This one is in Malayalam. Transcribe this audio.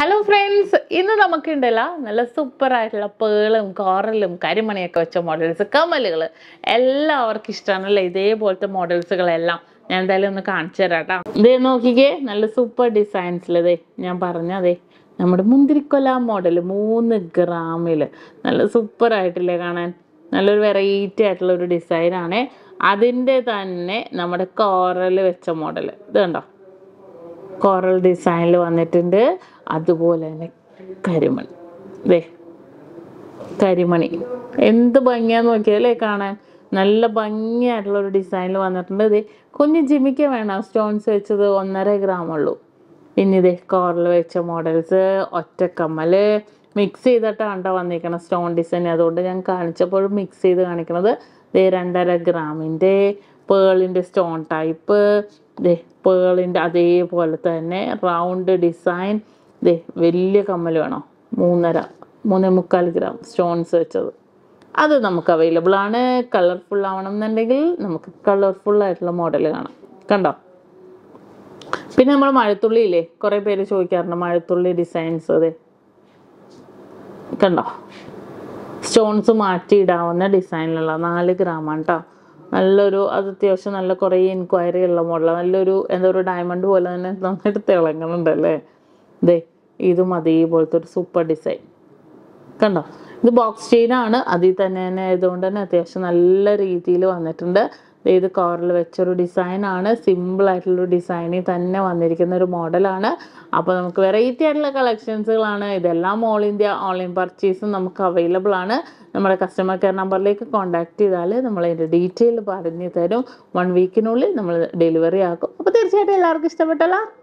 ഹലോ ഫ്രണ്ട്സ് ഇന്ന് നമുക്കുണ്ടല്ല നല്ല സൂപ്പർ ആയിട്ടുള്ള പേളും കോറലും കരിമണിയൊക്കെ വെച്ച മോഡൽസ് കമ്മലുകൾ എല്ലാവർക്കും ഇഷ്ടമാണല്ലേ ഇതേപോലത്തെ മോഡൽസുകളെല്ലാം ഞാൻ എന്തായാലും ഒന്ന് കാണിച്ചു തരാം കേട്ടോ ഇതേ നോക്കിക്കേ നല്ല സൂപ്പർ ഡിസൈൻസിൽ ഇതേ ഞാൻ പറഞ്ഞതേ നമ്മുടെ മുന്തിരിക്കൊല മോഡൽ മൂന്ന് ഗ്രാമിൽ നല്ല സൂപ്പർ ആയിട്ടില്ലേ കാണാൻ നല്ലൊരു വെറൈറ്റി ആയിട്ടുള്ള ഒരു ഡിസൈനാണ് അതിൻ്റെ തന്നെ നമ്മുടെ കോറൽ വെച്ച മോഡൽ ഇത് കണ്ടോ കോറൽ ഡിസൈനിൽ വന്നിട്ടുണ്ട് അതുപോലെ തന്നെ കരിമണി ദേ കരിമണി എന്ത് ഭംഗിയാന്ന് നോക്കിയാലേ കാണാൻ നല്ല ഭംഗിയായിട്ടുള്ള ഒരു ഡിസൈനിൽ വന്നിട്ടുണ്ട് ഇതേ കുഞ്ഞ് ജിമിക്ക വേണം സ്റ്റോൺസ് വെച്ചത് ഒന്നര ഗ്രാം ഉള്ളൂ പിന്നെ ഇതേ കോറൽ വെച്ച മോഡൽസ് ഒറ്റക്കമ്മല് മിക്സ് ചെയ്തിട്ടാണ് കേട്ടോ വന്നിരിക്കണം സ്റ്റോൺ ഡിസൈൻ അതുകൊണ്ട് ഞാൻ കാണിച്ചപ്പോഴും മിക്സ് ചെയ്ത് കാണിക്കണത് ദേ രണ്ടര ഗ്രാമിൻ്റെ പേളിൻ്റെ സ്റ്റോൺ ടൈപ്പ് ദേ പേളിൻ്റെ അതേപോലെ തന്നെ റൗണ്ട് ഡിസൈൻ ദേ വലിയ കമ്മൽ വേണോ മൂന്നര മൂന്നേ മുക്കാൽ ഗ്രാം സ്റ്റോൺസ് വെച്ചത് അത് നമുക്ക് അവൈലബിൾ ആണ് കളർഫുൾ ആവണം എന്നുണ്ടെങ്കിൽ നമുക്ക് കളർഫുൾ ആയിട്ടുള്ള മോഡൽ കാണാം കണ്ടോ പിന്നെ നമ്മൾ മഴത്തുള്ളി ഇല്ലേ കുറേ പേര് ചോദിക്കാറുണ്ട് മഴത്തുള്ളി ഡിസൈൻസ് അതെ കണ്ടോ സ്റ്റോൺസ് മാറ്റി ഇടാവുന്ന ഡിസൈനിലുള്ള നാല് ഗ്രാമാണ് കേട്ടോ നല്ലൊരു അത് അത്യാവശ്യം നല്ല കുറേ എൻക്വയറി ഉള്ള മോഡലാണ് നല്ലൊരു എന്താ ഒരു ഡയമണ്ട് പോലെ തന്നെ നന്നായിട്ട് തിളങ്ങുന്നുണ്ടല്ലേ ദേ ഇതും അതേപോലത്തെ ഒരു സൂപ്പർ ഡിസൈൻ കണ്ടോ ഇത് ബോക്സ് ചെയിൻ ആണ് അതിൽ തന്നെ തന്നെ ആയതുകൊണ്ട് തന്നെ അത്യാവശ്യം നല്ല രീതിയിൽ വന്നിട്ടുണ്ട് ദേ ഇത് കവറിൽ വെച്ചൊരു ഡിസൈൻ ആണ് സിമ്പിൾ ആയിട്ടുള്ള ഡിസൈനിൽ തന്നെ വന്നിരിക്കുന്ന ഒരു മോഡലാണ് അപ്പോൾ നമുക്ക് വെറൈറ്റി ആയിട്ടുള്ള കളക്ഷൻസുകളാണ് ഇതെല്ലാം ഓൾ ഇന്ത്യ ഓൺലൈൻ പർച്ചേസും നമുക്ക് അവൈലബിൾ ആണ് നമ്മുടെ കസ്റ്റമർ കെയർ നമ്പറിലേക്ക് കോൺടാക്ട് ചെയ്താൽ നമ്മൾ അതിൻ്റെ ഡീറ്റെയിൽ പറഞ്ഞു തരും വൺ വീക്കിനുള്ളിൽ നമ്മൾ ഡെലിവറി ആക്കും അപ്പോൾ തീർച്ചയായിട്ടും എല്ലാവർക്കും ഇഷ്ടപ്പെട്ടല്ലോ